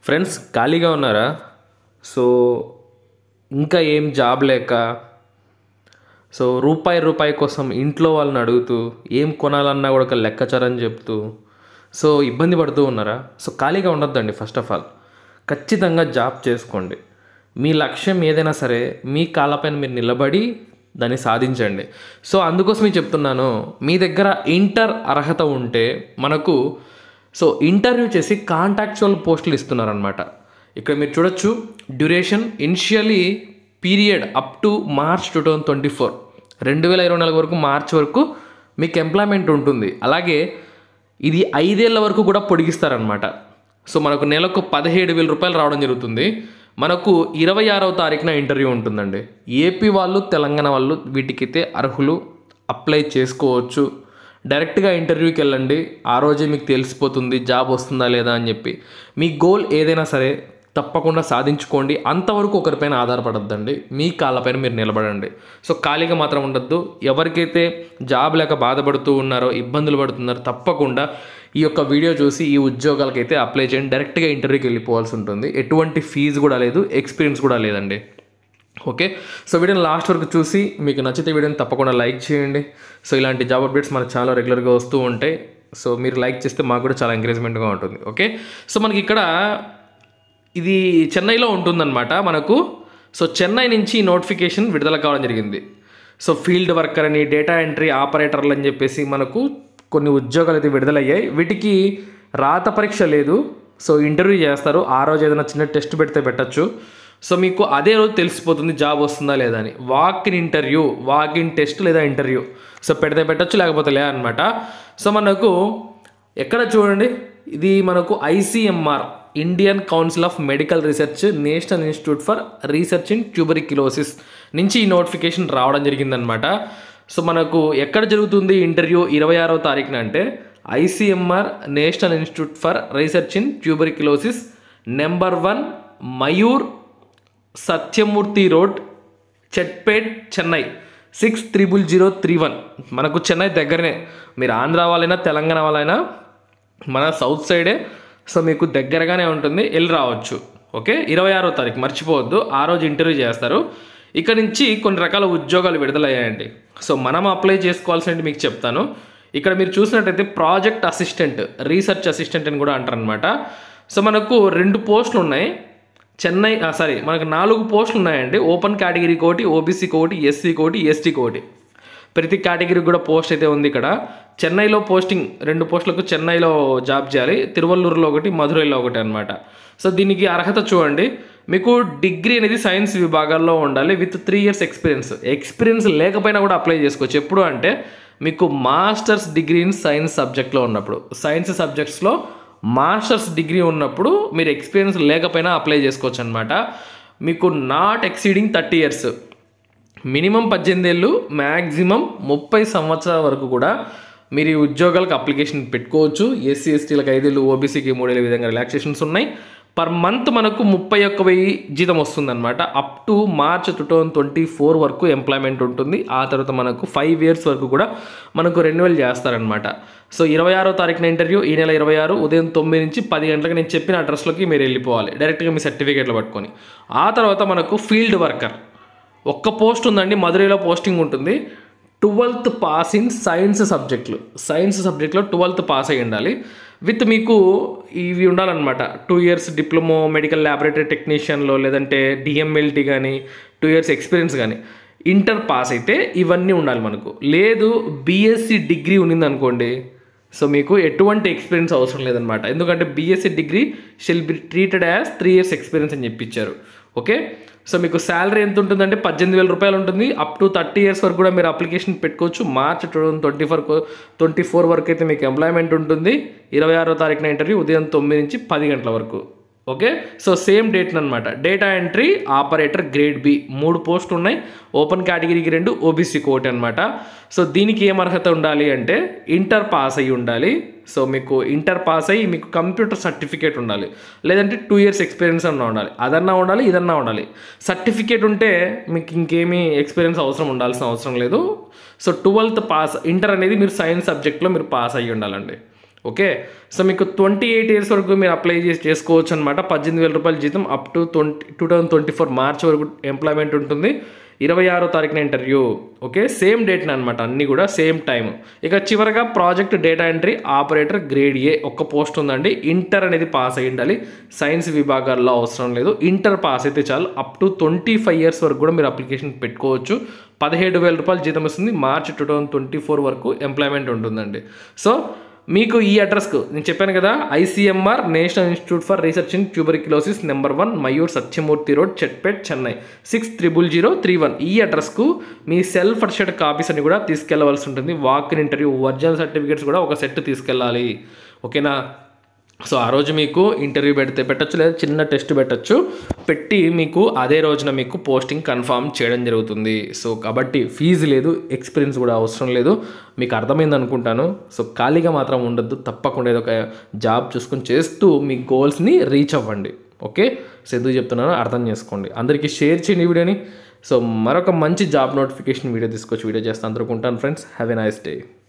friends ఖాళీగా ఉన్నారా so ఇంకా ఏం జాబ్ లేక సో రూపాయి రూపాయి కోసం ఇంట్లో వాళ్ళని అడుగుతూ ఏం కొనాలన్నా కూడా ఒక లెక్కచారని చెప్తూ సో ఇబ్బంది పడుతూ ఉన్నారా సో ఖాళీగా ఉండొద్దండి ఫస్ట్ ఆఫ్ ఆల్ ఖచ్చితంగా జాబ్ చేసుకోండి మీ లక్ష్యం ఏదైనా సరే మీ కాళ్ళపైన మీరు నిలబడి దాన్ని సాధించండి సో అందుకోసమే చెప్తున్నాను మీ దగ్గర ఇంటర్ అర్హత ఉంటే మనకు సో ఇంటర్వ్యూ చేసి కాంటాక్చువల్ పోస్టులు ఇస్తున్నారనమాట ఇక్కడ మీరు చూడొచ్చు duration initially period up to March two thousand twenty four రెండు వేల ఇరవై నాలుగు వరకు మార్చ్ వరకు మీకు ఎంప్లాయ్మెంట్ ఉంటుంది అలాగే ఇది ఐదేళ్ల వరకు కూడా పొడిగిస్తారనమాట సో మనకు నెలకు పదిహేడు వేల రూపాయలు రావడం జరుగుతుంది మనకు ఇరవై ఆరవ తారీఖున ఇంటర్వ్యూ ఉంటుందండి ఏపీ వాళ్ళు తెలంగాణ వాళ్ళు వీటికైతే అర్హులు అప్లై చేసుకోవచ్చు డైరెక్ట్గా ఇంటర్వ్యూకి వెళ్ళండి ఆ రోజే మీకు తెలిసిపోతుంది జాబ్ వస్తుందా లేదా అని చెప్పి మీ గోల్ ఏదైనా సరే తప్పకుండా సాధించుకోండి అంతవరకు ఒకరిపైన ఆధారపడద్దండి మీ కాళ్ళపైన మీరు నిలబడండి సో ఖాళీగా మాత్రం ఉండొద్దు ఎవరికైతే జాబ్ లేక బాధపడుతూ ఉన్నారో ఇబ్బందులు పడుతున్నారో తప్పకుండా ఈ యొక్క వీడియో చూసి ఈ ఉద్యోగాలకైతే అప్లై చేయండి డైరెక్ట్గా ఇంటర్వ్యూకి వెళ్ళిపోవాల్సి ఉంటుంది ఎటువంటి ఫీజు కూడా లేదు ఎక్స్పీరియన్స్ కూడా లేదండి ఓకే సో వీడియోని లాస్ట్ వరకు చూసి మీకు నచ్చితే వీడియోని తప్పకుండా లైక్ చేయండి సో ఇలాంటి జాబ్ అప్డేట్స్ మన ఛానల్ రెగ్యులర్గా వస్తూ ఉంటాయి సో మీరు లైక్ చేస్తే మాకు కూడా చాలా ఎంకరేజ్మెంట్గా ఉంటుంది ఓకే సో మనకి ఇక్కడ ఇది చెన్నైలో ఉంటుందన్నమాట మనకు సో చెన్నై నుంచి నోటిఫికేషన్ విడుదల కావడం జరిగింది సో ఫీల్డ్ వర్కర్ అని డేటా ఎంట్రీ ఆపరేటర్లు అని చెప్పేసి మనకు కొన్ని ఉద్యోగాలు అయితే విడుదలయ్యాయి వీటికి రాత పరీక్ష లేదు సో ఇంటర్వ్యూ చేస్తారు ఆ రోజు ఏదైనా చిన్న టెస్ట్ పెడితే పెట్టచ్చు సో మీకు అదే రోజు తెలిసిపోతుంది జాబ్ వస్తుందా లేదా అని walk in interview walk in test లేదా ఇంటర్వ్యూ సో పెడితే పెట్టచ్చు లేకపోతే లే అనమాట సో మనకు ఎక్కడ చూడండి ఇది మనకు ICMR Indian council of medical research national institute for research in tuberculosis నుంచి ఈ నోటిఫికేషన్ రావడం జరిగిందనమాట సో మనకు ఎక్కడ జరుగుతుంది ఇంటర్వ్యూ ఇరవై ఆరవ తారీఖున అంటే ICMR national institute for research in ట్యూబరిక్యులోసిస్ number one Mayur Sathyamurthy road Chetpet Chennai six triple zero three one మనకు చెన్నై దగ్గరనే మీరు ఆంధ్ర వాళ్ళైనా తెలంగాణ వాళ్ళైనా మన సౌత్ సైడే సో మీకు దగ్గరగానే ఉంటుంది వెళ్ళి రావచ్చు ఓకే ఇరవై ఆరో తారీఖు మర్చిపోవద్దు ఆ రోజు ఇంటర్వ్యూ చేస్తారు ఇక్కడ నుంచి కొన్ని రకాల ఉద్యోగాలు విడుదలయ్యాయండి సో మనం అప్లై చేసుకోవాల్సినవి మీకు చెప్తాను ఇక్కడ మీరు చూసినట్టయితే ప్రాజెక్ట్ అసిస్టెంట్ రీసెర్చ్ అసిస్టెంట్ అని కూడా అంటారనమాట సో మనకు రెండు పోస్టులు ఉన్నాయి చెన్నై సారీ మనకు నాలుగు పోస్టులు ఉన్నాయండి ఓపెన్ కేటగిరీకి ఒకటి ఓబీసీకి ఒకటి ఎస్సీకి ఒకటి ఎస్టీకి ఒకటి ప్రతి కేటగిరీకి కూడా పోస్ట్ అయితే ఉంది ఇక్కడ చెన్నైలో పోస్టింగ్ రెండు పోస్టులకు చెన్నైలో జాబ్ చేయాలి తిరువల్లూరులో ఒకటి మధురైలో ఒకటి అనమాట సో దీనికి అర్హత చూడండి మీకు డిగ్రీ అనేది సైన్స్ విభాగాల్లో ఉండాలి with three years experience experience లేకపోయినా కూడా అప్లై చేసుకోవచ్చు ఎప్పుడు అంటే మీకు మాస్టర్స్ డిగ్రీ ఇన్ సైన్స్ సబ్జెక్ట్లో ఉన్నప్పుడు సైన్స్ సబ్జెక్ట్స్లో మాస్టర్స్ డిగ్రీ ఉన్నప్పుడు మీరు ఎక్స్పీరియన్స్ లేకపోయినా అప్లై చేసుకోవచ్చు అనమాట మీకు not exceeding thirty years minimum పద్దెనిమిది ఏళ్ళు మ్యాక్సిమం ముప్పై సంవత్సరాల వరకు కూడా మీరు ఈ ఉద్యోగాలకు అప్లికేషన్ పెట్టుకోవచ్చు ఎస్సీ ఎస్టీలకు ఐదేళ్ళు ఓబీసీకి మూడేళ్ళ విధంగా రిలాక్సేషన్స్ ఉన్నాయి పర్ మంత్ మనకు ముప్పై ఒక్క వెయ్యి జీతం వస్తుందన్నమాట up to March two thousand twenty four వరకు ఎంప్లాయ్మెంట్ ఉంటుంది ఆ తర్వాత మనకు ఫైవ్ ఇయర్స్ వరకు కూడా మనకు రెన్యువల్ చేస్తారనమాట సో ఇరవై ఆరో తారీఖున ఇంటర్వ్యూ ఈ నెల ఇరవై ఆరు ఉదయం తొమ్మిది నుంచి పది గంటలకు నేను చెప్పిన అడ్రస్లోకి మీరు వెళ్ళిపోవాలి డైరెక్ట్గా మీ సర్టిఫికేట్లు పట్టుకొని ఆ తర్వాత మనకు ఫీల్డ్ వర్కర్ ఒక్క పోస్ట్ ఉందండి మధురైలో పోస్టింగ్ ఉంటుంది ట్వెల్త్ పాస్ ఇన్ సైన్స్ సబ్జెక్టులు సైన్స్ సబ్జెక్ట్లో ట్వెల్త్ పాస్ అయి ఉండాలి విత్ మీకు ఇవి ఉండాలన్నమాట two years diploma medical laboratory టెక్నీషియన్లో లేదంటే డిఎంఎల్టీ కానీ టూ ఇయర్స్ ఎక్స్పీరియన్స్ కానీ ఇంటర్ పాస్ అయితే ఇవన్నీ ఉండాలి మనకు లేదు బీఎస్సీ డిగ్రీ ఉన్నింది అనుకోండి సో మీకు ఎటువంటి ఎక్స్పీరియన్స్ అవసరం లేదనమాట ఎందుకంటే BSc degree shall be treated as three years experience అని చెప్పించారు ఓకే సో మీకు శాలరీ ఎంత ఉంటుందంటే పద్దెనిమిది వేల రూపాయలు ఉంటుంది అప్ టు థర్టీ ఇయర్స్ వరకు కూడా మీరు అప్లికేషన్ పెట్టుకోవచ్చు March two thousand twenty four twenty four వరకు అయితే మీకు ఎంప్లాయ్మెంట్ ఉంటుంది ఇరవై ఆరో తారీఖున ఇంటర్వ్యూ ఉదయం తొమ్మిది నుంచి పది గంటల వరకు ఓకే సో సేమ్ డేట్ అనమాట data entry operator grade B మూడు పోస్టులు ఉన్నాయి ఓపెన్ కేటగిరీకి రెండు ఓబీసీకి ఒకటి అనమాట సో దీనికి ఏం అర్హత ఉండాలి అంటే ఇంటర్ పాస్ అయ్యి ఉండాలి సో మీకు ఇంటర్ పాస్ అయ్యి మీకు కంప్యూటర్ సర్టిఫికేట్ ఉండాలి లేదంటే టూ ఇయర్స్ ఎక్స్పీరియన్స్ అన్న ఉండాలి అదన్నా ఉండాలి ఇదన్నా ఉండాలి సర్టిఫికేట్ ఉంటే మీకు ఇంకేమీ ఎక్స్పీరియన్స్ అవసరం ఉండాల్సిన అవసరం లేదు సో ట్వెల్త్ పాస్ ఇంటర్ అనేది మీరు సైన్స్ సబ్జెక్ట్లో మీరు పాస్ అయ్యి ఉండాలండి ఓకే సో మీకు ట్వంటీ ఎయిట్ ఇయర్స్ వరకు మీరు అప్లై చేసి చేసుకోవచ్చు అనమాట పద్దెనిమిది వేల రూపాయల జీతం up to twenty two thousand twenty four March వరకు ఎంప్లాయ్మెంట్ ఉంటుంది ఇరవై ఆరో తారీఖున ఇంటర్వ్యూ ఓకే సేమ్ డేట్న అనమాట అన్నీ కూడా సేమ్ టైం ఇక చివరగా project data entry operator grade A ఒక్క పోస్ట్ ఉందండి ఇంటర్ అనేది పాస్ అయి ఉండాలి సైన్స్ విభాగాల్లో అవసరం లేదు ఇంటర్ పాస్ అయితే చాలు up to twenty five years వరకు కూడా మీరు అప్లికేషన్ పెట్టుకోవచ్చు పదిహేడు వేల రూపాయలు జీతం వస్తుంది March two thousand twenty four వరకు ఎంప్లాయ్మెంట్ ఉంటుందండి సో మీకు ఈ అడ్రస్కు నేను చెప్పాను కదా ICMR national institute for research in ట్యూబరిక్యులోసిస్ number one Mayur Sathyamurthy road Chetpet Chennai six triple zero three one ఈ అడ్రస్కు మీ సెల్ఫ్ అటెస్టెడ్ కాపీస్ అని కూడా తీసుకెళ్లవలసి ఉంటుంది walk in interview original certificates కూడా ఒక సెట్ తీసుకెళ్ళాలి ఓకేనా సో ఆ రోజు మీకు ఇంటర్వ్యూ పెడితే పెట్టచ్చు లేదా చిన్న టెస్ట్ పెట్టచ్చు పెట్టి మీకు అదే రోజున మీకు పోస్టింగ్ కన్ఫామ్ చేయడం జరుగుతుంది సో కాబట్టి ఫీజు లేదు ఎక్స్పీరియన్స్ కూడా అవసరం లేదు మీకు అర్థమైంది అనుకుంటాను సో ఖాళీగా మాత్రం ఉండొద్దు తప్పకుండా ఏదో ఒక జాబ్ చూసుకొని చేస్తూ మీ గోల్స్ని రీచ్ అవ్వండి ఓకే సో ఎందుకు చెప్తున్నానో అర్థం చేసుకోండి అందరికీ షేర్ చేయండి ఈ వీడియోని సో మరొక మంచి జాబ్ నోటిఫికేషన్ వీడియో తీసుకొచ్చి వీడియో చేస్తాను అనుకుంటాను friends have a nice day